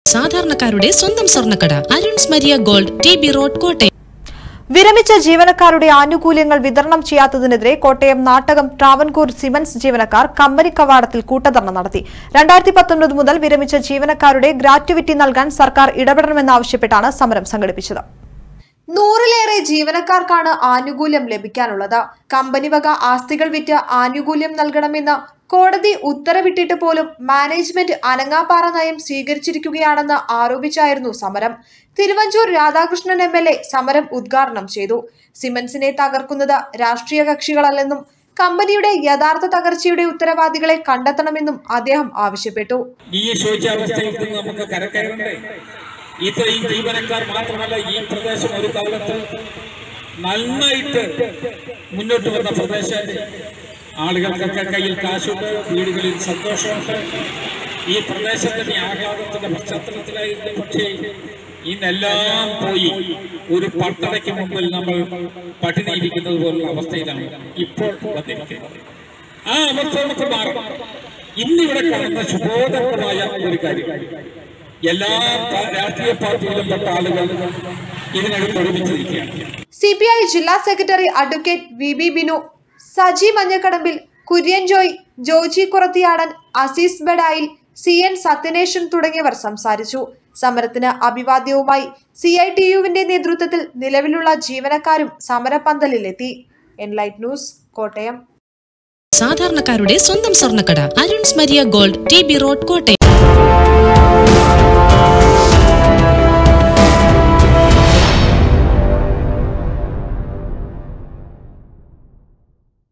സാധാരണക്കാരുടെ സ്വന്തം സ്വർണ്ണക്കട Arun's Maria gold T B road Kottayam വിരമിച്ച ജീവനക്കാരുടെ ആനുകൂല്യങ്ങൾ വിതരണം ചെയ്യാത്തതിനെതിരെ കോട്ടയം നാട്ടകം ട്രാവൻകൂർ സിമൻസ് ജീവനക്കാർ കമ്പനി കവാടത്തിൽ കൂട്ടധർണ നടത്തി രണ്ടായിരത്തി പത്തൊൻപത് മുതൽ വിരമിച്ച ജീവനക്കാരുടെ ഗ്രാറ്റുവിറ്റി നൽകാൻ സർക്കാർ ഇടപെടണമെന്നാവശ്യപ്പെട്ടാണ് സമരം സംഘടിപ്പിച്ചത് നൂറിലേറെ ജീവനക്കാർക്കാണ് ആനുകൂല്യം ലഭിക്കാനുള്ളത് കമ്പനി വക ആസ്തികൾ വിറ്റ് ആനുകൂല്യം നൽകണമെന്ന് കോടതി ഉത്തരവിട്ടിട്ട് പോലും മാനേജ്മെന്റ് അനങ്ങാപ്പാറ നയം സ്വീകരിച്ചിരിക്കുകയാണെന്ന് ആരോപിച്ചായിരുന്നു സമരം Thiruvanchoor Radhakrishnan M L A സമരം ഉദ്ഘാടനം ചെയ്തു സിമൻസിനെ തകർക്കുന്നത് രാഷ്ട്രീയ കക്ഷികളല്ലെന്നും കമ്പനിയുടെ യഥാർത്ഥ തകർച്ചയുടെ ഉത്തരവാദികളെ കണ്ടെത്തണമെന്നും അദ്ദേഹം ആവശ്യപ്പെട്ടു ഈ ശോച്യാവസ്ഥയിൽ നിന്ന് നമുക്ക് കരകയറണ്ടേ ഇത്രയും ജീവനക്കാർ മാത്രമല്ല ഈ പ്രദേശം ഒരു കാലത്ത് നന്നായിട്ട് മുന്നോട്ട് വന്ന പ്രദേശം ആളുകൾക്കൊക്കെ കയ്യിൽ കാശുണ്ട് വീടുകളിൽ സന്തോഷമുണ്ട് ഈ പ്രദേശത്തിന്റെ ആഹ്ലാദത്തിന്റെ പശ്ചാത്തലത്തിലായിരുന്നു പക്ഷേ ഇന്നെല്ലാം പോയി ഒരു പട്ടടയ്ക്ക് മുമ്പിൽ നമ്മൾ പട്ടിണിയിരിക്കുന്നത് പോലുള്ള അവസ്ഥയിലാണ് ഇപ്പോൾ വന്നിരിക്കുന്നത് ആ അവസ്ഥ നമുക്ക് മാറും ഇന്നിവിടെ കാണുന്ന ശുഭോദരമായ ഒരു കാര്യം എല്ലാ പ- രാഷ്ട്രീയ പാർട്ടിയിലും പെട്ട ആളുകൾ ഇതിനകത്ത് ഒരുമിച്ചിരിക്കുകയാണ് സി പി ഐ ജില്ലാ secretary advocate V B Binu Saji Manjakadambil Kurian Joy Joji Kurathiyadan Azeez Badayil C N Sathyaneshan തുടങ്ങിയവർ സംസാരിച്ചു സമരത്തിന് അഭിവാദ്യവുമായി സി ഐ ടി യുവിന്റെ നേതൃത്വത്തിൽ നിലവിലുള്ള ജീവനക്കാരും സമരപന്തലിലെത്തി എൻലൈറ്റ് ന്യൂസ് കോട്ടയം സാധാരണക്കാരുടെ സ്വന്തം സ്വർണ്ണക്കട Arun's Maria gold T B road Kottayam